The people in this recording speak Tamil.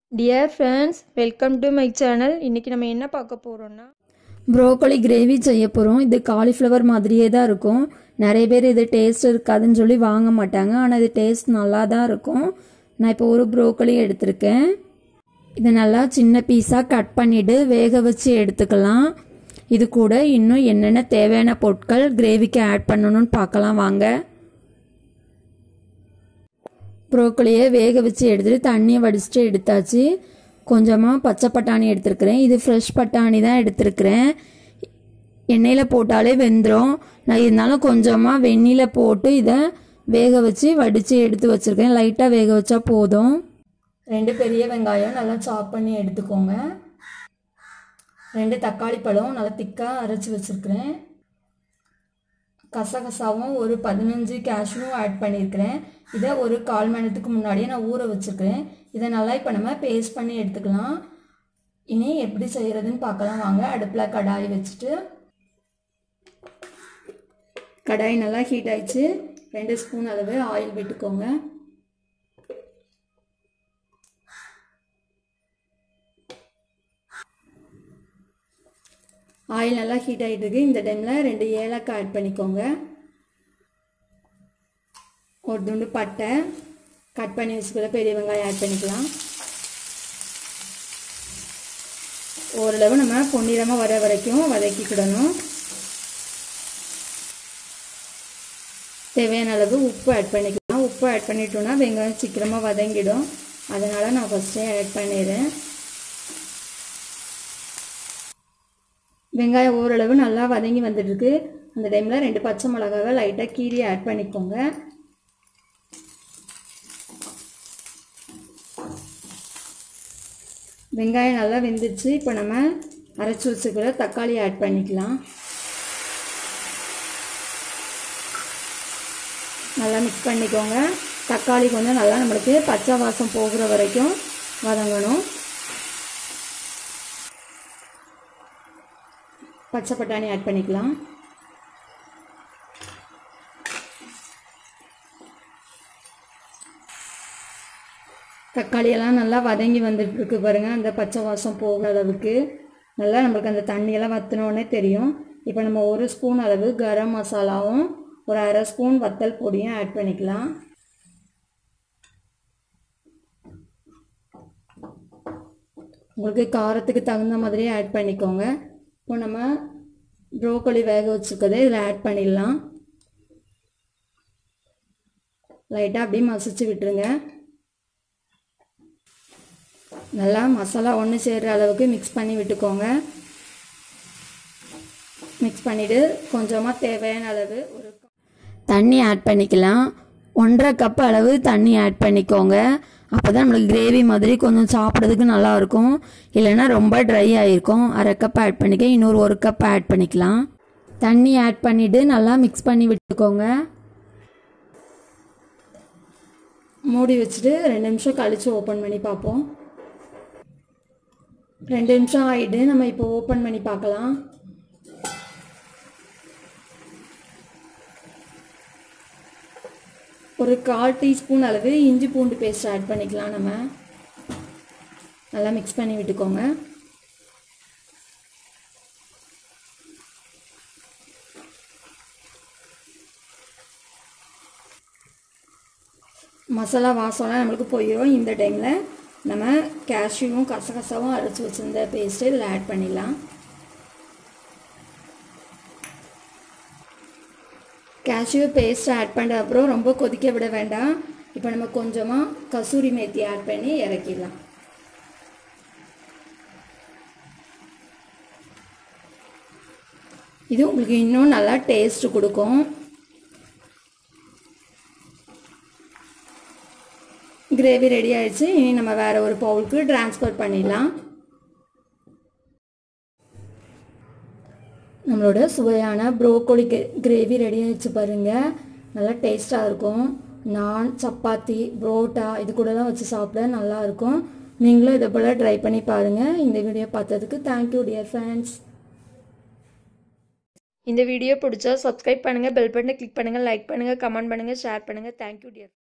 dear friends welcome to my channel இன்றைக்கி நம்ம என்ன பார்க்க போகிறோன்னா ப்ரோக்கோலி கிரேவி செய்ய போகிறோம் இது காலிஃப்ளவர் மாதிரியே தான் இருக்கும் நிறைய பேர் இது டேஸ்ட் இருக்காதுன்னு சொல்லி வாங்க மாட்டாங்க ஆனால் இது டேஸ்ட் நல்லா தான் இருக்கும் நான் இப்போ ஒரு ப்ரோக்கோலி எடுத்திருக்கேன் இதை நல்லா சின்ன பீஸாக கட் பண்ணிவிட்டு வேக வச்சு எடுத்துக்கலாம் இது கூட இன்னும் என்னென்ன தேவையான பொருட்கள் கிரேவிக்கு ஆட் பண்ணணும்னு பார்க்கலாம் வாங்க ப்ரோக்கோலியை வேக வச்சு எடுத்துட்டு தண்ணியை வடிச்சிட்டு எடுத்தாச்சு கொஞ்சமாக பச்சை பட்டாணி எடுத்திருக்கிறேன் இது ஃப்ரெஷ் பட்டாணி தான் எடுத்திருக்கிறேன் எண்ணெயில் போட்டாலே வெந்துடும் நான் இருந்தாலும் கொஞ்சமாக வெந்நியில் போட்டு இதை வேக வச்சு வடித்து எடுத்து வச்சுருக்கேன் லைட்டாக வேக வச்சா போதும் ரெண்டு பெரிய வெங்காயம் நல்லா சாப் பண்ணி எடுத்துக்கோங்க ரெண்டு தக்காளி பழம் நல்லா திக்காக அரைச்சி வச்சுருக்கிறேன் கசகசாவும் ஒரு பதினஞ்சு கேஷ்யூவும் ஆட் பண்ணியிருக்கிறேன் இதை ஒரு கால் மணி நேரத்துக்கு முன்னாடியே நான் ஊற வச்சுருக்கிறேன் இதை நல்லா இப்போ நம்ம பேஸ்ட் பண்ணி எடுத்துக்கலாம் இனி எப்படி செய்கிறதுன்னு பார்க்கலாம் வாங்க அடுப்பில் கடாய் வச்சுட்டு கடாய் நல்லா ஹீட் ஆயிடுச்சு ரெண்டு ஸ்பூன் அளவு ஆயில் விட்டுக்கோங்க ஆயில் நல்லா ஹீட் ஆகிட்டு இருக்கு இந்த டைமில் ரெண்டு ஏலக்காய் ஆட் பண்ணிக்கோங்க ஒரு துண்டு பட்டை கட் பண்ணி வச்சுக்கல பெரிய வெங்காயம் ஆட் பண்ணிக்கலாம் ஓரளவு நம்ம பொன்னிறமாக வர வரைக்கும் வதக்கிக்கிடணும் தேவையான அளவு உப்பு ஆட் பண்ணிக்கலாம் உப்பு ஆட் பண்ணிட்டோம்னா வெங்காயம் சீக்கிரமாக வதங்கிடும் அதனால் நான் ஃபஸ்ட்டே ஆட் பண்ணிடுறேன் வெங்காயம் ஓரளவு நல்லா வதங்கி வந்துட்டுருக்கு அந்த டைமில் ரெண்டு பச்சை மிளகாவை லைட்டாக கீரி ஆட் பண்ணிக்கோங்க வெங்காயம் நல்லா வெந்துருச்சு இப்போ நம்ம அரைச்சி வச்சுக்கிற தக்காளி ஆட் பண்ணிக்கலாம் நல்லா மிக்ஸ் பண்ணிக்கோங்க தக்காளி கொஞ்சம் நல்லா நம்மளுக்கு பச்சை வாசம் போகிற வரைக்கும் வதங்கணும் பச்சை பட்டாணி ஆட் பண்ணிக்கலாம் தக்காளியெல்லாம் நல்லா வதங்கி வந்துட்டு இருக்கு பாருங்கள் அந்த பச்சை வாசம் போகிற அளவுக்கு நல்லா நம்மளுக்கு அந்த தண்ணியெல்லாம் வற்றினோடனே தெரியும் இப்போ நம்ம ஒரு ஸ்பூன் அளவு கரம் மசாலாவும் ஒரு அரை ஸ்பூன் வத்தல் பொடியும் ஆட் பண்ணிக்கலாம் உங்களுக்கு காரத்துக்கு தகுந்த மாதிரியே ஆட் பண்ணிக்கோங்க இப்போ நம்ம ப்ரோக்கோலி வேக வச்சுருக்கதை இதில் ஆட் பண்ணிடலாம் லைட்டாக அப்படியே மசிச்சு விட்டுருங்க நல்லா மசாலா ஒன்று சேர்கிற அளவுக்கு மிக்ஸ் பண்ணி விட்டுக்கோங்க மிக்ஸ் பண்ணிவிட்டு கொஞ்சமாக தேவையான அளவு ஒரு தண்ணி ஆட் பண்ணிக்கலாம் ஒன்றரை கப் அளவு தண்ணி ஆட் பண்ணிக்கோங்க அப்போ தான் நம்மளுக்கு கிரேவி மாதிரி கொஞ்சம் சாப்பிட்றதுக்கு நல்லாயிருக்கும் இல்லைன்னா ரொம்ப ட்ரை ஆகிருக்கும் அரை கப் ஆட் பண்ணிக்க இன்னொரு ஒரு கப் ஆட் பண்ணிக்கலாம் தண்ணி ஆட் பண்ணிவிட்டு நல்லா மிக்ஸ் பண்ணி விட்டுக்கோங்க மூடி வச்சுட்டு ரெண்டு நிமிஷம் கழித்து ஓப்பன் பண்ணி பார்ப்போம் ரெண்டு நிமிஷம் ஆகிட்டு நம்ம இப்போ ஓப்பன் பண்ணி பார்க்கலாம் ஒரு கால் டீஸ்பூன் அளவு இஞ்சி பூண்டு பேஸ்ட் ஆட் பண்ணிக்கலாம் நம்ம நல்லா மிக்ஸ் பண்ணி விட்டுக்கோங்க மசாலா வாசம்லாம் நம்மளுக்கு போயிடும் இந்த டைமில் நம்ம கேஷ்யூவும் கசகசாவும் அரைச்சி வச்சுருந்த பேஸ்ட்டு இதில் ஆட் பண்ணிடலாம் கேஷ்யூ பேஸ்ட் ஆட் பண்ண அப்புறம் ரொம்ப கொதிக்க விட வேண்டாம் இப்போ நம்ம கொஞ்சமாக கசூரி மேத்தி ஆட் பண்ணி இறக்கிடலாம் இது உங்களுக்கு இன்னும் நல்லா டேஸ்ட் கொடுக்கும் கிரேவி ரெடி ஆயிடுச்சு இனி நம்ம வேறு ஒரு பவுலுக்கு ட்ரான்ஸ்ஃபர் பண்ணிடலாம் நம்மளோட சுவையான ப்ரோக்கோலி கிரேவி ரெடி ஆகிடுச்சு பாருங்கள் நல்லா டேஸ்ட்டாக இருக்கும் நான் சப்பாத்தி புரோட்டா இது கூடலாம் வச்சு சாப்பிட நல்லாயிருக்கும் நீங்களும் இதை போல் ட்ரை பண்ணி பாருங்கள் இந்த வீடியோ பார்த்ததுக்கு தேங்க்யூ டியர் ஃப்ரெண்ட்ஸ் இந்த வீடியோ பிடிச்சா சப்ஸ்கிரைப் பண்ணுங்கள் பெல் பட்டனை கிளிக் பண்ணுங்கள் லைக் பண்ணுங்கள் கமெண்ட் பண்ணுங்கள் ஷேர் பண்ணுங்கள் தேங்க்யூ டியர்